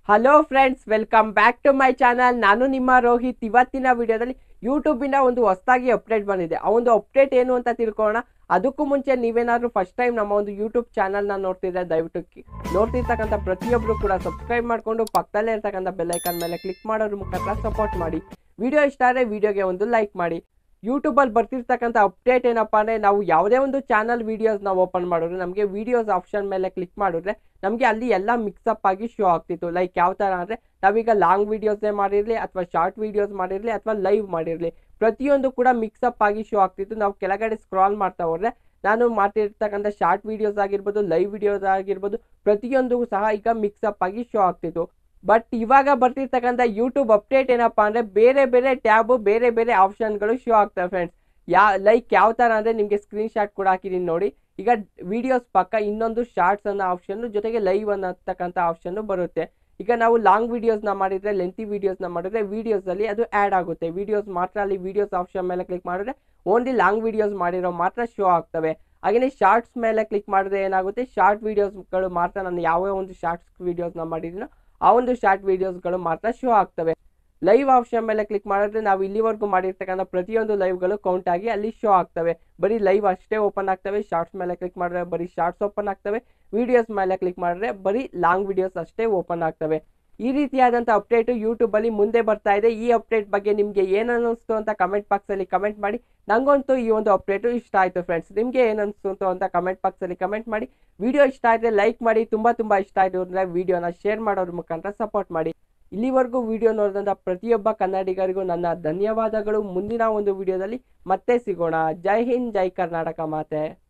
hello friends welcome back to my channel ನಾನು ನಿಮ್ಮ ರೋಹಿತ್ ಇವತ್ತಿನ ವಿಡಿಯೋದಲ್ಲಿ ಯೂಟ್ಯೂಬಿಂದ ಒಂದು ಹೊಸದಾಗಿ ಅಪ್ಡೇಟ್ ಬಂದಿದೆ ಆ ಒಂದು ಅಪ್ಡೇಟ್ ಏನು ಅಂತ ತಿಳ್ಕೊಳ್ಳೋಣ ಅದಕ್ಕೂ ಮುಂಚೆ ನೀವೇನಾದ್ರೂ ಫಸ್ಟ್ ಟೈಮ್ ನಮ್ಮ ಒಂದು ಯೂಟ್ಯೂಬ್ ಚಾನಲ್ನ ನೋಡ್ತಿದ್ರೆ ದಯವಿಟ್ಟು ಕಿ- ನೋಡ್ತಿರ್ತಕ್ಕಂಥ ಪ್ರತಿಯೊಬ್ಬರು ಕೂಡ ಸಬ್ಸ್ಕ್ರೈಬ್ ಮಾಡಿಕೊಂಡು ಪಕ್ಕದಲ್ಲೇ ಇರ್ತಕ್ಕಂಥ ಬೆಲ್ಲೈಕನ್ ಮೇಲೆ ಕ್ಲಿಕ್ ಮಾಡೋದ್ರ ಮುಖಾಂತರ ಸಪೋರ್ಟ್ ಮಾಡಿ ವಿಡಿಯೋ ಇಷ್ಟ ಆದರೆ ವಿಡಿಯೋಗೆ ಒಂದು ಲೈಕ್ ಮಾಡಿ ಯೂಟ್ಯೂಬಲ್ಲಿ ಬರ್ತಿರ್ತಕ್ಕಂಥ ಅಪ್ಡೇಟ್ ಏನಪ್ಪ ಅಂದರೆ ನಾವು ಯಾವುದೇ ಒಂದು ಚಾನಲ್ ವೀಡಿಯೋಸ್ ನಾವು ಓಪನ್ ಮಾಡಿದ್ರೆ ನಮಗೆ ವೀಡಿಯೋಸ್ ಆಪ್ಷನ್ ಮೇಲೆ ಕ್ಲಿಕ್ ಮಾಡಿದ್ರೆ ನಮಗೆ ಅಲ್ಲಿ ಎಲ್ಲ ಮಿಕ್ಸಪ್ ಆಗಿ ಶೋ ಆಗ್ತಿತ್ತು ಲೈಕ್ ಯಾವ ಥರ ಅಂದರೆ ನಾವೀಗ ಲಾಂಗ್ ವೀಡಿಯೋಸೇ ಮಾಡಿರಲಿ ಅಥವಾ ಶಾರ್ಟ್ ವೀಡಿಯೋಸ್ ಮಾಡಿರಲಿ ಅಥವಾ ಲೈವ್ ಮಾಡಿರಲಿ ಪ್ರತಿಯೊಂದು ಕೂಡ ಮಿಕ್ಸಪ್ ಆಗಿ ಶೋ ಆಗ್ತಿತ್ತು ನಾವು ಕೆಳಗಡೆ ಸ್ಕ್ರಾಲ್ ಮಾಡ್ತಾ ಹೋದ್ರೆ ನಾನು ಮಾಡ್ತಿರ್ತಕ್ಕಂಥ ಶಾರ್ಟ್ ವೀಡಿಯೋಸ್ ಆಗಿರ್ಬೋದು ಲೈವ್ ವಿಡಿಯೋಸ್ ಆಗಿರ್ಬೋದು ಪ್ರತಿಯೊಂದು ಸಹ ಈಗ ಮಿಕ್ಸಪ್ ಆಗಿ ಶೋ ಆಗ್ತಿತ್ತು ಬಟ್ ಇವಾಗ ಬರ್ತಿರ್ತಕ್ಕಂಥ ಯೂಟ್ಯೂಬ್ ಅಪ್ಡೇಟ್ ಏನಪ್ಪಾ ಅಂದರೆ ಬೇರೆ ಬೇರೆ ಟ್ಯಾಬು ಬೇರೆ ಬೇರೆ ಆಪ್ಷನ್ಗಳು ಶೋ ಆಗ್ತವೆ ಫ್ರೆಂಡ್ಸ್ ಯಾ ಲೈಕ್ ಯಾವ ಥರ ಅಂದರೆ ನಿಮಗೆ ಸ್ಕ್ರೀನ್ ಶಾಟ್ ಕೂಡ ಹಾಕಿದ್ದೀನಿ ನೋಡಿ ಈಗ ವಿಡಿಯೋಸ್ ಪಕ್ಕ ಇನ್ನೊಂದು ಶಾರ್ಟ್ಸ್ ಅನ್ನೋ ಆಪ್ಷನ್ನು ಜೊತೆಗೆ ಲೈವ್ ಅನ್ನತಕ್ಕಂಥ ಆಪ್ಷನ್ನು ಬರುತ್ತೆ ಈಗ ನಾವು ಲಾಂಗ್ ವೀಡಿಯೋಸ್ನ ಮಾಡಿದರೆ ಲೆಂತಿ ವೀಡಿಯೋಸ್ನ ಮಾಡಿದ್ರೆ ವೀಡಿಯೋಸಲ್ಲಿ ಅದು ಆ್ಯಡ್ ಆಗುತ್ತೆ ವೀಡಿಯೋಸ್ ಮಾತ್ರ ಅಲ್ಲಿ ವೀಡಿಯೋಸ್ ಆಪ್ಷನ್ ಮೇಲೆ ಕ್ಲಿಕ್ ಮಾಡಿದ್ರೆ ಓನ್ಲಿ ಲಾಂಗ್ ವೀಡಿಯೋಸ್ ಮಾಡಿರೋ ಮಾತ್ರ ಶೋ ಆಗ್ತವೆ ಹಾಗೆಯೇ ಶಾರ್ಟ್ಸ್ ಮೇಲೆ ಕ್ಲಿಕ್ ಮಾಡಿದ್ರೆ ಏನಾಗುತ್ತೆ ಶಾರ್ಟ್ ವೀಡಿಯೋಸ್ಗಳು ಮಾತ್ರ ನಾನು ಯಾವ ಒಂದು ಶಾರ್ಟ್ಸ್ ವೀಡಿಯೋಸ್ನ ಮಾಡಿದ್ದೀನೋ ಆ ಒಂದು ಶಾರ್ಟ್ ವೀಡಿಯೋಸ್ಗಳು ಮಾತ್ರ ಶೋ ಆಗ್ತವೆ ಲೈವ್ ಆಪ್ಷನ್ ಮೇಲೆ ಕ್ಲಿಕ್ ಮಾಡಿದ್ರೆ ನಾವು ಇಲ್ಲಿವರೆಗೂ ಮಾಡಿರ್ತಕ್ಕಂಥ ಪ್ರತಿಯೊಂದು ಲೈವ್ಗಳು ಕೌಂಟ್ ಆಗಿ ಅಲ್ಲಿ ಶೋ ಆಗ್ತವೆ ಬರೀ ಲೈವ್ ಅಷ್ಟೇ ಓಪನ್ ಆಗ್ತವೆ ಶಾರ್ಟ್ಸ್ ಮೇಲೆ ಕ್ಲಿಕ್ ಮಾಡಿದ್ರೆ ಬರೀ ಶಾರ್ಟ್ಸ್ ಓಪನ್ ಆಗ್ತವೆ ವಿಡಿಯೋಸ್ ಮೇಲೆ ಕ್ಲಿಕ್ ಮಾಡಿದ್ರೆ ಬರೀ ಲಾಂಗ್ ವಿಡಿಯೋಸ್ ಅಷ್ಟೇ ಓಪನ್ ಆಗ್ತವೆ ಈ ರೀತಿಯಾದಂಥ ಅಪ್ಡೇಟು ಯೂಟ್ಯೂಬಲ್ಲಿ ಮುಂದೆ ಬರ್ತಾ ಇದೆ ಈ ಅಪ್ಡೇಟ್ ಬಗ್ಗೆ ನಿಮಗೆ ಏನು ಅನ್ನಿಸ್ತು ಅಂತ ಕಮೆಂಟ್ ಬಾಕ್ಸಲ್ಲಿ ಕಮೆಂಟ್ ಮಾಡಿ ನಂಗಂತೂ ಈ ಒಂದು ಅಪ್ಡೇಟು ಇಷ್ಟ ಆಯಿತು ಫ್ರೆಂಡ್ಸ್ ನಿಮಗೆ ಏನು ಅನಿಸ್ತು ಅಂತ ಕಮೆಂಟ್ ಬಾಕ್ಸಲ್ಲಿ ಕಮೆಂಟ್ ಮಾಡಿ ವಿಡಿಯೋ ಇಷ್ಟ ಆದರೆ ಲೈಕ್ ಮಾಡಿ ತುಂಬ ತುಂಬ ಇಷ್ಟ ಆಯಿತು ಅಂದರೆ ವಿಡಿಯೋನ ಶೇರ್ ಮಾಡೋದ್ರ ಮುಖಾಂತರ ಸಪೋರ್ಟ್ ಮಾಡಿ ಇಲ್ಲಿವರೆಗೂ ವಿಡಿಯೋ ನೋಡಿದಂಥ ಪ್ರತಿಯೊಬ್ಬ ಕನ್ನಡಿಗರಿಗೂ ನನ್ನ ಧನ್ಯವಾದಗಳು ಮುಂದಿನ ಒಂದು ವಿಡಿಯೋದಲ್ಲಿ ಮತ್ತೆ ಸಿಗೋಣ ಜೈ ಹಿಂದ್ ಜೈ ಕರ್ನಾಟಕ ಮಾತೆ